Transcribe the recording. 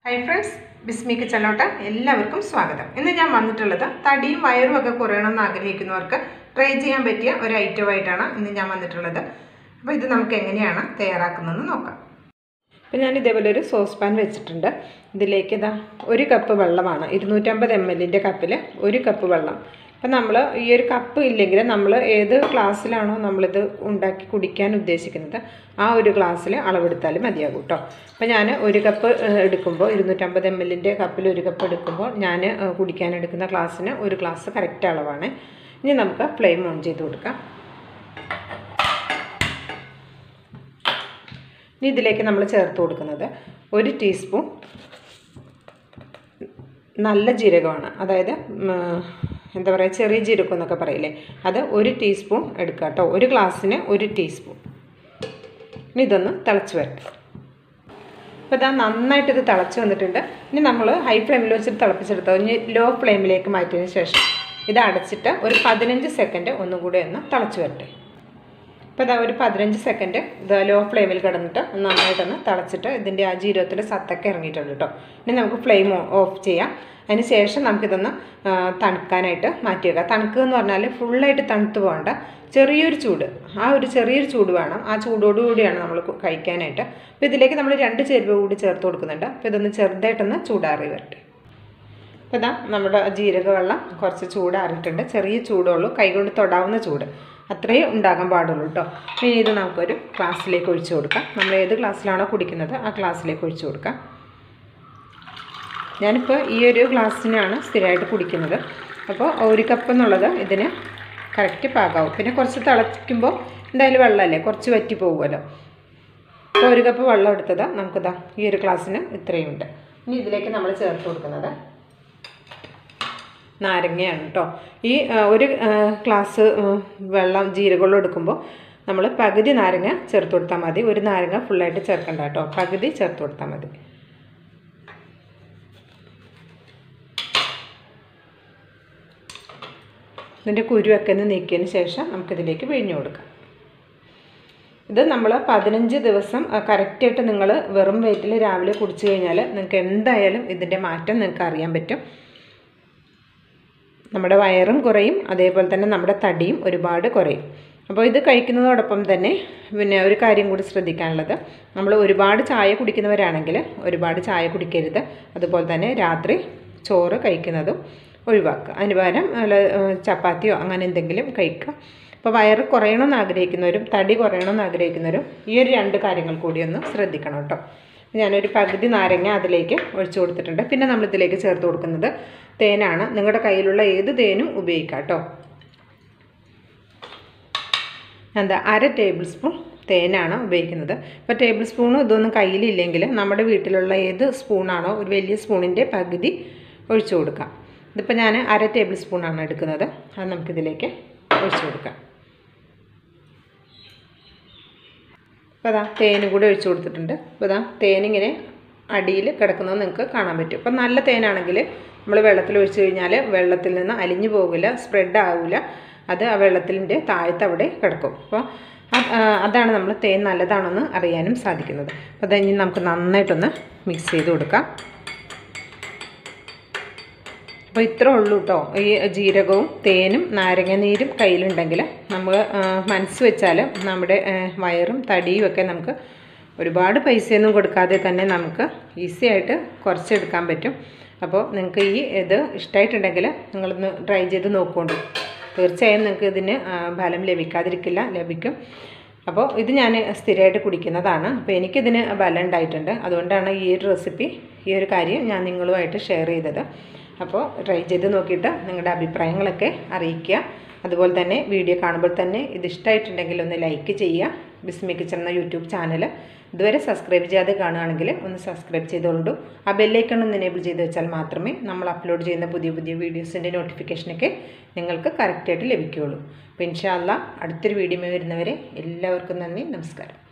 hi friends ബിസ്മി കിച്ചണിലോട്ട് എല്ലാവർക്കും സ്വാഗതം ഇന്ന് ഞാൻ വന്നിട്ടുള്ളത് തടിയും വയറും ഒക്കെ കുറയണമെന്ന് ആഗ്രഹിക്കുന്നവർക്ക് ട്രൈ ചെയ്യാൻ പറ്റിയ ഒരു ഐറ്റമായിട്ടാണ് ഇന്ന് ഞാൻ വന്നിട്ടുള്ളത് അപ്പോൾ ഇത് നമുക്ക് എങ്ങനെയാണ് തയ്യാറാക്കുന്നതെന്ന് നോക്കാം അപ്പോൾ ഞാൻ ഇതേപോലെ ഒരു സോസ് പാൻ വെച്ചിട്ടുണ്ട് ഇതിലേക്ക് ഇതാ ഒരു കപ്പ് വെള്ളമാണ് ഇരുന്നൂറ്റമ്പത് എം എല്ലിൻ്റെ കപ്പിൽ ഒരു കപ്പ് വെള്ളം അപ്പം നമ്മൾ ഈ ഒരു കപ്പ് ഇല്ലെങ്കിൽ നമ്മൾ ഏത് ഗ്ലാസ്സിലാണോ നമ്മളിത് ഉണ്ടാക്കി കുടിക്കാൻ ഉദ്ദേശിക്കുന്നത് ആ ഒരു ഗ്ലാസ്സിൽ അളവെടുത്താലും മതിയാകും കേട്ടോ അപ്പോൾ ഞാൻ ഒരു കപ്പ് ഏഹ്, എടുക്കുമ്പോൾ ഇരുന്നൂറ്റമ്പത് എം എല്ലിൻ്റെ കപ്പിൽ ഒരു കപ്പ് എടുക്കുമ്പോൾ ഞാൻ ഏഹ്, കുടിക്കാൻ എടുക്കുന്ന ഗ്ലാസ്സിന് ഒരു ഗ്ലാസ് കറക്റ്റ് അളവാണ് ഇനി നമുക്ക് ഫ്ലെയിം ഓൺ ചെയ്ത് കൊടുക്കാം ഇനി ഇതിലേക്ക് നമ്മൾ ചേർത്ത് കൊടുക്കുന്നത് ഒരു ടീസ്പൂൺ നല്ല ജീരകമാണ് അതായത് ഉം, എന്താ പറയുക ചെറിയ ജീരകം എന്നൊക്കെ പറയില്ലേ അത് ഒരു ടീസ്പൂൺ എടുക്കുക കേട്ടോ ഒരു ഗ്ലാസ്സിന് ഒരു ടീസ്പൂൺ ഇനി ഇതൊന്ന് തിളച്ച് വരട്ടെ അപ്പോൾ ഇതാ നന്നായിട്ട് ഇത് തിളച്ച് വന്നിട്ടുണ്ട് ഇനി നമ്മൾ ഹൈ ഫ്ലെയിമിൽ വെച്ചിട്ട് തിളപ്പിച്ചെടുത്തോ ഇനി ലോ ഫ്ലെയിമിലേക്ക് മാറ്റിയതിന് ശേഷം ഇത് അടച്ചിട്ട് ഒരു പതിനഞ്ച് സെക്കൻഡ് ഒന്നും കൂടെ ഒന്ന് തിളച്ച് വരട്ടെ ഇപ്പോൾ ഇതാ ഒരു പതിനഞ്ച് സെക്കൻഡ് ഇത് ലോ ഫ്ലെയിമിൽ കിടന്നിട്ട് നന്നായിട്ടൊന്ന് തിളച്ചിട്ട് ഇതിൻ്റെ ആ ജീരകത്തിൻ്റെ സത്തൊക്കെ ഇറങ്ങിയിട്ടുണ്ട് കേട്ടോ ഇനി നമുക്ക് ഫ്ലെയിം ഓഫ് ചെയ്യാം അതിന് ശേഷം നമുക്കിതൊന്ന് ആ, തണുക്കാനായിട്ട് മാറ്റി വെക്കാം തണുക്കുക എന്ന് പറഞ്ഞാൽ ഫുള്ളായിട്ട് തണുത്ത് പോകണ്ട ചെറിയൊരു ചൂട് ആ ഒരു ചെറിയൊരു ചൂട് വേണം ആ ചൂടോടുകൂടിയാണ് നമ്മൾ കു- കഴിക്കാനായിട്ട് അപ്പോൾ ഇതിലേക്ക് നമ്മൾ രണ്ട് ചേരുവ കൂടി ചേർത്ത് കൊടുക്കുന്നുണ്ട് അപ്പോൾ ഇതൊന്ന് ചെറുതായിട്ടൊന്ന് ചൂടാറി വരട്ടെ അപ്പോൾ ഇതാ നമ്മുടെ ജീരക വെള്ളം കുറച്ച് ചൂടാറിയിട്ടുണ്ട് ചെറിയ ചൂടുള്ളൂ കൈകൊണ്ട് തൊടാവുന്ന ചൂട് അത്രയേ ഉണ്ടാകാൻ പാടുള്ളൂ കേട്ടോ ഇനി ഇത് നമുക്കൊരു ഗ്ലാസ്സിലേക്ക് ഒഴിച്ചു കൊടുക്കാം നമ്മൾ ഏത് ഗ്ലാസ്സിലാണോ കുടിക്കുന്നത് ആ ഗ്ലാസ്സിലേക്ക് ഒഴിച്ചു കൊടുക്കാം ഞാനിപ്പോൾ ഈ ഒരു ഗ്ലാസ്സിനാണ് സ്ഥിരമായിട്ട് കുടിക്കുന്നത് അപ്പോൾ ഒരു കപ്പ് എന്നുള്ളത് ഇതിന് കറക്റ്റ് പാകാവും പിന്നെ കുറച്ച് തിളയ്ക്കുമ്പോൾ എന്തായാലും വെള്ളമല്ലേ കുറച്ച് വറ്റി പോകുമല്ലോ അപ്പോൾ ഒരു കപ്പ് വെള്ളം എടുത്തത് നമുക്കിതാ ഈ ഒരു ഗ്ലാസ്സിന് ഇത്രയുണ്ട് ഇനി ഇതിലേക്ക് നമ്മൾ ചേർത്ത് കൊടുക്കുന്നത് നാരങ്ങയാണ് കേട്ടോ ഈ ആ, ഒരു ആ, ഗ്ലാസ് ഉം, വെള്ളം ജീരകവെള്ളം എടുക്കുമ്പോൾ നമ്മൾ പകുതി നാരങ്ങ ചേർത്ത് കൊടുത്താൽ മതി ഒരു നാരങ്ങ ഫുള്ളായിട്ട് ചേർക്കണ്ട കേട്ടോ പകുതി ചേർത്ത് കൊടുത്താൽ മതി ഇതിൻ്റെ കുരുവൊക്കെ ഒന്ന് നീക്കിയതിന് ശേഷം നമുക്കിതിലേക്ക് പിഴിഞ്ഞു കൊടുക്കാം ഇത് നമ്മൾ പതിനഞ്ച് ദിവസം കറക്റ്റായിട്ട് നിങ്ങൾ വെറും വയറ്റിൽ രാവിലെ കുടിച്ചു കഴിഞ്ഞാൽ നിങ്ങൾക്ക് എന്തായാലും ഇതിൻ്റെ മാറ്റം നിങ്ങൾക്ക് അറിയാൻ പറ്റും നമ്മുടെ വയറും കുറയും അതേപോലെ തന്നെ നമ്മുടെ തടിയും ഒരുപാട് കുറയും അപ്പോൾ ഇത് കഴിക്കുന്നതോടൊപ്പം തന്നെ പിന്നെ ഒരു കാര്യം കൂടി ശ്രദ്ധിക്കാനുള്ളത് നമ്മൾ ഒരുപാട് ചായ കുടിക്കുന്നവരാണെങ്കിൽ ഒരുപാട് ചായ കുടിക്കരുത് അതുപോലെ തന്നെ രാത്രി ചോറ് കഴിക്കുന്നതും ഒഴിവാക്കുക അതിന് പകരം വല്ല, ഏഹ്, ചപ്പാത്തിയോ അങ്ങനെ എന്തെങ്കിലും കഴിക്കുക അപ്പോൾ വയറ് കുറയണമെന്ന് ആഗ്രഹിക്കുന്നവരും തടി കുറയണമെന്ന് ആഗ്രഹിക്കുന്നവരും ഈ ഒരു രണ്ട് കാര്യങ്ങൾ കൂടി ഒന്ന് ശ്രദ്ധിക്കണം കേട്ടോ ഞാനൊരു പകുതി നാരങ്ങ അതിലേക്ക് ഒഴിച്ചു കൊടുത്തിട്ടുണ്ട് പിന്നെ നമ്മൾ ഇതിലേക്ക് ചേർത്ത് കൊടുക്കുന്നത് തേനാണ് നിങ്ങളുടെ കയ്യിലുള്ള ഏത് തേനും ഉപയോഗിക്കാം കേട്ടോ എന്താ അര ടേബിൾ സ്പൂൺ തേനാണ് ഉപയോഗിക്കുന്നത് ഇപ്പോൾ ടേബിൾ സ്പൂണും ഇതൊന്നും കയ്യിലില്ലെങ്കിൽ നമ്മുടെ വീട്ടിലുള്ള ഏത് സ്പൂണാണോ ഒരു വലിയ സ്പൂണിൻ്റെ പകുതി ഒഴിച്ചു കൊടുക്കാം ഇതിപ്പോൾ ഞാൻ അര ടേബിൾ സ്പൂണാണ് എടുക്കുന്നത് അത് നമുക്കിതിലേക്ക് ഒഴിച്ചു കൊടുക്കാം അപ്പോൾ അതാ തേനും കൂടി ഒഴിച്ചു കൊടുത്തിട്ടുണ്ട് അപ്പോൾ അതാ തേനിങ്ങനെ അടിയിൽ കിടക്കുന്നത് നിങ്ങൾക്ക് കാണാൻ പറ്റും അപ്പോൾ നല്ല തേനാണെങ്കിൽ നമ്മൾ വെള്ളത്തിൽ ഒഴിച്ചു കഴിഞ്ഞാൽ വെള്ളത്തിൽ നിന്ന് അലിഞ്ഞു പോകില്ല സ്പ്രെഡ് ആവില്ല അത് ആ വെള്ളത്തിൻ്റെ താഴത്ത് അവിടെ കിടക്കും അപ്പോൾ അത്, ആ, അതാണ് നമ്മൾ തേൻ നല്ലതാണെന്ന് അറിയാനും സാധിക്കുന്നത് അപ്പോൾ അത് ഇനി നമുക്ക് നന്നായിട്ടൊന്ന് മിക്സ് ചെയ്ത് കൊടുക്കാം അപ്പോൾ ഇത്രേ ഉള്ളൂ കേട്ടോ ഈ ജീരകവും തേനും നാരങ്ങനീരും കയ്യിലുണ്ടെങ്കിൽ നമ്മൾ മനസ്സ് വെച്ചാൽ നമ്മുടെ ആ, വയറും തടിയും ഒക്കെ നമുക്ക് ഒരുപാട് പൈസയൊന്നും കൊടുക്കാതെ തന്നെ നമുക്ക് ഈസി ആയിട്ട് കുറച്ചെടുക്കാൻ പറ്റും അപ്പോൾ നിങ്ങൾക്ക് ഈ ഇത് ഇഷ്ടമായിട്ടുണ്ടെങ്കിൽ നിങ്ങളൊന്ന് ട്രൈ ചെയ്ത് നോക്കുകൊണ്ടു തീർച്ചയായും നിങ്ങൾക്ക് ഇതിന് ആ, ഫലം ലഭിക്കാതിരിക്കില്ല ലഭിക്കും അപ്പോൾ ഇത് ഞാൻ സ്ഥിരമായിട്ട് കുടിക്കുന്നതാണ് അപ്പോൾ എനിക്കിതിന് ബലം ഉണ്ടായിട്ടുണ്ട് അതുകൊണ്ടാണ് ഈ ഒരു റെസിപ്പി ഈ ഒരു കാര്യം ഞാൻ നിങ്ങളുമായിട്ട് ഷെയർ ചെയ്തത് അപ്പോൾ ട്രൈ ചെയ്ത് നോക്കിയിട്ട് നിങ്ങളുടെ അഭിപ്രായങ്ങളൊക്കെ അറിയിക്കുക അതുപോലെ തന്നെ വീഡിയോ കാണുമ്പോൾ തന്നെ ഇത് ഇഷ്ടമായിട്ടുണ്ടെങ്കിൽ ഒന്ന് ലൈക്ക് ചെയ്യുക ബിസ്മി കിച്ചൺ എന്ന യൂട്യൂബ് ചാനൽ ഇതുവരെ സബ്സ്ക്രൈബ് ചെയ്യാതെ കാണുകയാണെങ്കിൽ ഒന്ന് സബ്സ്ക്രൈബ് ചെയ്തോളൂ ആ ബെല്ലൈക്കൺ ഒന്ന് എനേബിൾ ചെയ്ത് വെച്ചാൽ മാത്രമേ നമ്മൾ അപ്ലോഡ് ചെയ്യുന്ന പുതിയ പുതിയ വീഡിയോസിൻ്റെ നോട്ടിഫിക്കേഷനൊക്കെ നിങ്ങൾക്ക് കറക്റ്റായിട്ട് ലഭിക്കുകയുള്ളൂ അപ്പോൾ ഇൻഷാല്ല അടുത്തൊരു വീഡിയോ വരുന്നവരെ എല്ലാവർക്കും നന്ദി നമസ്കാരം